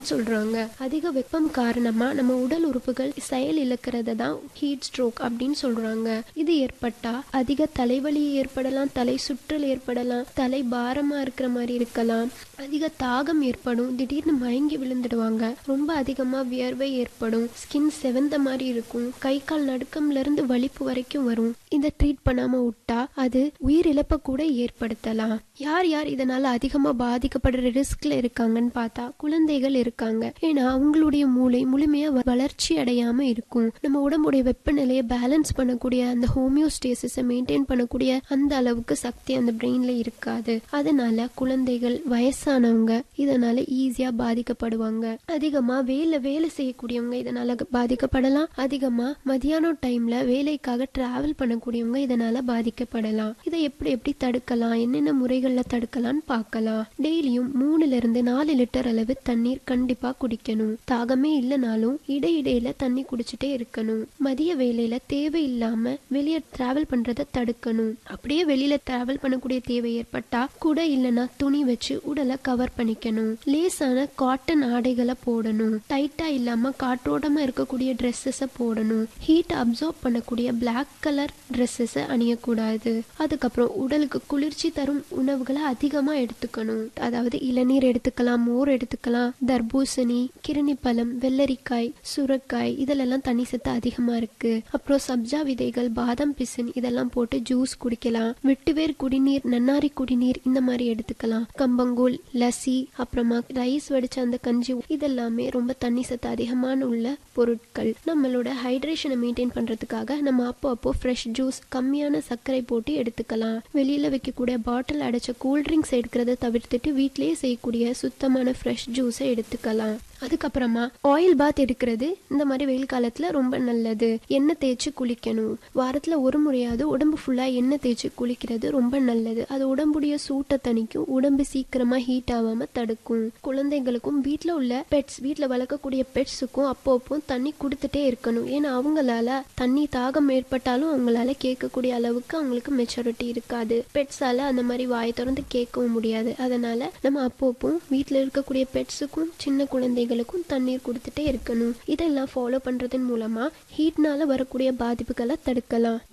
சொல்றாங்க அதிக வெப்பம் காரணமா நம்ம உடல் உறுப்புகள் செயல் இழக்கிறத தான் ஹீட் ஸ்ட்ரோக் அப்படின்னு சொல்றாங்க இது ஏற்பட்டா அதிக தலைவலி ஏற்படலாம் தலை சுற்றல் ஏற்படலாம் தலை பாரமா இருக்கிற மாதிரி இருக்கலாம் அதிக தாகம் ஏற்படும் திடீர்னு மயங்கி விழுந்துடுவாங்க ரொம்ப அதிகமா வியர்வை ஏற்படும் ஸ்கின் செவந்த மாதிரி இருக்கும் கை கால் நடுக்கம்ல இருந்து வலிப்பு வரைக்கும் வரும் இதை ட்ரீட் பண்ணாம விட்டா அது உயிரிழப்பை கூட ஏற்படுத்தலாம் யார் யார் இதனால அதிகமா பாதிக்கப்படுற ரிஸ்க்ல இருக்காங்கன்னு பார்த்தா குழந்தைகள் இருக்காங்க ஏன்னா அவங்களுடைய மூளை முழுமையா வ- வளர்ச்சி அடையாம இருக்கும் நம்ம உடம்புடைய வெப்பநிலையை பேலன்ஸ் பண்ணக்கூடிய அந்த ஹோமியோஸ்டேசிஸை மெயின்டைன் பண்ணக்கூடிய அந்த அளவுக்கு சக்தி அந்த பிரெயின்ல இருக்காது அதனால குழந்தைகள் வயசானவங்க இதனால ஈஸியா பாதிக்கப்படுவாங்க அதிகமா வேலை வேலை செய்யக்கூடியவங்க இதனால க- பாதிக்கப்படலாம் அதிகமா மதியானம் டைம்ல வேலைக்காக டிராவல் பண்ணக்கூடியவங்க இதனால பாதிக்கப்படலாம் இதை எப்படி எப்படி தடுக்கலாம் என்னென்ன முறைகள்ல தடுக்கலாம்னு பார்க்கலாம் டெய்லியும் மூணுல இருந்து நாலு லிட்டர் அளவு தண்ணீர் கண்டிப்பா குடிக்கணும் தாகமே இல்லைனாலும் இடையிடையில தண்ணி குடிச்சிட்டே இருக்கணும் மதிய வேலையில தேவையில்லாம வெளியே டிராவல் பண்றதை தடுக்கணும் அப்படியே வெளியில டிராவல் பண்ணக்கூடிய தேவை ஏற்பட்டா கூட இல்லைன்னா துணி வச்சு உடலை கவர் பண்ணிக்கணும் லேசான காட்டன் ஆடைகளை போடணும் டைட்டா இல்லாம காற்றோட்டமா இருக்கக்கூடிய ட்ரெஸ்ஸஸை போடணும் ஹீட் அப்சார்ப் பண்ணக்கூடிய பிளாக் கலர் ட்ரெஸ்ஸஸை அணியக்கூடாது அதுக்கப்புறம் உடலுக்கு குளிர்ச்சி தரும் உணவுகளை அதிகமா எடுத்துக்கணும் அதாவது இளநீர் எடுத்துக்கலாம் மோர் எடுத்துக்கலாம் தர்பூசணி கிருணிப்பழம் வெள்ளரிக்காய் சுரக்காய் இதெல்லாம் தண்ணி சத்து அதிகமா இருக்கு அப்புறம் சப்ஜா விதைகள் பாதாம் பிசின் இதெல்லாம் போட்டு ஜூஸ் குடிக்கலாம் வெட்டுவேர் குடிநீர் நன்னாரி குடிநீர் இந்த மாதிரி எடுத்துக்கலாம் கம்பங்கூழ் லஸ்ஸி அப்புறமா ரைஸ் வடிச்ச அந்த கஞ்சி இதெல்லாமே ரொம்ப தண்ணி சத்து அதிகமான உள்ள பொருட்கள் நம்மளோட ஹைட்ரேஷனை மெயின்டைன் பண்றதுக்காக நம்ம அப்போ அப்போ ஃப்ரெஷ் ஜூஸ் கம்மியான சர்க்கரை போட்டு எடுத்துக்கலாம் வெளியில வைக்கக்கூடிய பாட்டில் அடைச்ச கூல் ட்ரிங்க்ஸ் எடுக்கிறத தவிர்த்துட்டு வீட்டிலேயே செய்யக்கூடிய சுத்தமான ஃப்ரெஷ் ஜூஸை எடுத்துக்கலாம் அதுக்கப்புறமா ஆயில் பாத் எடுக்கிறது இந்த மாதிரி வெயில் காலத்துல ரொம்ப நல்லது எண்ணெய் தேய்ச்சி குளிக்கணும் வாரத்துல ஒரு முறையாவது உடம்பு ஃபுல்லா எண்ணெய் தேய்ச்சி குளிக்கிறது ரொம்ப நல்லது அது உடம்புடைய சூட்டை தணிக்கும் உடம்பு சீக்கிரமா ஹீட் ஆகாம தடுக்கும் குழந்தைகளுக்கும் வீட்ல உள்ள பெட்ஸ் வீட்ல வளர்க்கக்கூடிய பெட்ஸுக்கும் அப்போ அப்போ தண்ணி கொடுத்துட்டே இருக்கணும் ஏன்னா அவங்களால தண்ணி தாகம் ஏற்பட்டாலும் அவங்களால கேட்கக்கூடிய அளவுக்கு அவங்களுக்கு மெச்சூரிட்டி இருக்காது பெட்ஸால அந்த மாதிரி வாயை திறந்து கேட்கவும் முடியாது அதனால நம்ம அப்பப்போ வீட்டில் இருக்கக்கூடிய பெட்ஸுக்கும் சின்ன குழந்தைகளுக்கும் தண்ணீர் கொடுத்துட்டே இருக்கணும் இதெல்லாம் ஃபாலோ பண்றதன் மூலமா ஹீட்னால வரக்கூடிய பாதிப்புகளை தடுக்கலாம்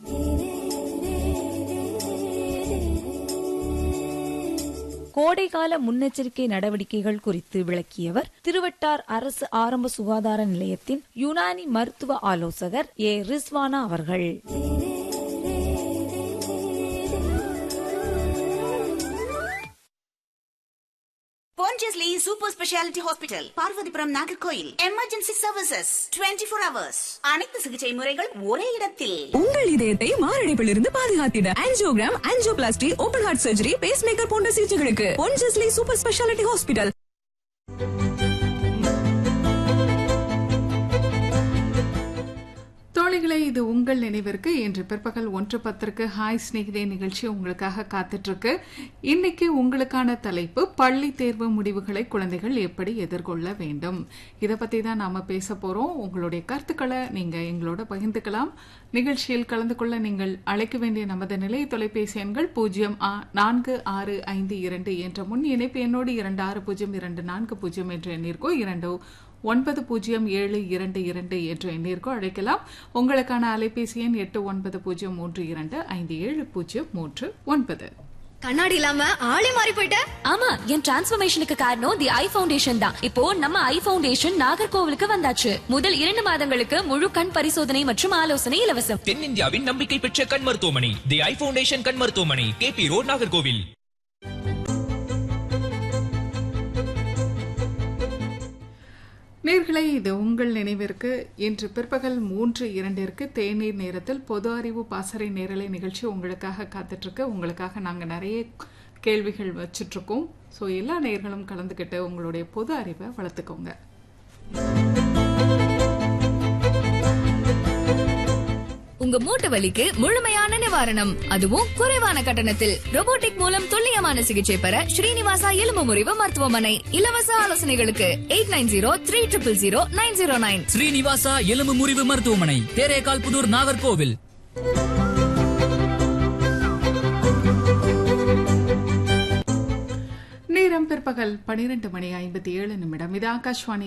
கோடைகால முன்னெச்சரிக்கை நடவடிக்கைகள் குறித்து விளக்கியவர் திருவட்டார் அரசு ஆரம்ப சுகாதார நிலையத்தின் யுனானி மருத்துவ ஆலோசகர் ஏ ரிஸ்வானா அவர்கள் Pondicherry super speciality hospital Parvathipuram Nagercoil emergency services 24 four hours அனைத்து சிகிச்சை முறைகள் ஒரே இடத்தில் உங்கள் இதயத்தை மாரடைப்பிலிருந்து பாதுகாத்திட angiogram angioplasty open heart surgery pacemaker போன்ற சிகிச்சைகளுக்கு பொன்ஜஸ்லி சூப்பர் ஸ்பெஷாலிட்டி ஹாஸ்பிட்டல் தோழிகளே இது உங்கள் நினைவிற்கு இன்று பிற்பகல் ஒன்று பத்திற்கு ஹாய் ஸ்நேகிதே நிகழ்ச்சி உங்களுக்காக காத்துட்டு இருக்கு இன்னைக்கு உங்களுக்கான தலைப்பு பள்ளி தேர்வு முடிவுகளை குழந்தைகள் எப்படி எதிர்கொள்ள வேண்டும் இதை பத்தி தான் நாம பேச போறோம் உங்களுடைய கருத்துக்களை நீங்க எங்களோட பகிர்ந்துக்கலாம் நிகழ்ச்சியில் கலந்து கொள்ள நீங்கள் அழைக்க வேண்டிய நமது நிலைய தொலைபேசி எண்கள் பூஜ்ஜியம் ஆ- நான்கு ஆறு ஐந்து இரண்டு என்ற முன் இணைப்பு எண்ணோடு இரண்டு ஆறு பூஜ்ஜியம் இரண்டு நான்கு பூஜ்ஜியம் என்ற எண்ணிற்கோ இரண்டு ஒன்பது பூஜ்ஜியம் ஏழு இரண்டு இரண்டு என்ற எண்ணிற்கோ அழைக்கலாம் உங்களுக்கான அலைபேசி எண் எட்டு ஒன்பது பூஜ்ஜியம் மூன்று இரண்டு ஐந்து ஏழு பூஜ்ஜியம் மூன்று ஒன்பது கண்ணாடி இல்லாம ஆளே மாறி போயிட்ட ஆமா என் டிரான்ஸ்ஃபர்மேஷனுக்கு காரணம் தி ஐ ஃபவுண்டேஷன் தான் இப்போ நம்ம ஐ ஃபவுண்டேஷன் நாகர்கோவிலுக்கு வந்தாச்சு முதல் இரண்டு மாதங்களுக்கு முழு கண் பரிசோதனை மற்றும் ஆலோசனை இலவசம் தென்னிந்தியாவின் நம்பிக்கை பெற்ற கண் மருத்துவமனை தி ஐ ஃபவுண்டேஷன் கண் மருத்துவமனை கேபி ரோட் நாகர்கோவில் நேர்களை இது உங்கள் நினைவிற்கு இன்று பிற்பகல் மூன்று இரண்டிற்கு தேநீர் நேரத்தில் பொது அறிவு பாசறை நேரலை நிகழ்ச்சி உங்களுக்காக காத்துட்ருக்கு உங்களுக்காக நாங்கள் நிறைய கேள்விகள் வச்சிட்ருக்கோம் ஸோ எல்லா நேர்களும் கலந்துக்கிட்டு உங்களுடைய பொது அறிவை வளர்த்துக்கோங்க உங்க மூட்டு வலிக்கு முழுமையான நிவாரணம் அதுவும் குறைவான கட்டணத்தில் robotic மூலம் துல்லியமான சிகிச்சை பெற ஸ்ரீனிவாசா எலும்பு முறிவு மருத்துவமனை இலவச ஆலோசனைகளுக்கு eight nine zero three triple zero nine zero nine Srinivasa எலும்பு முறிவு மருத்துவமனை தேரேகால் புதூர் நாகர்கோவில் நேரம் நேரம் பிற்பகல் பனிரெண்டு மணி ஐம்பத்தி ஏழு நிமிடம் இது ஆகாஷ்வாணி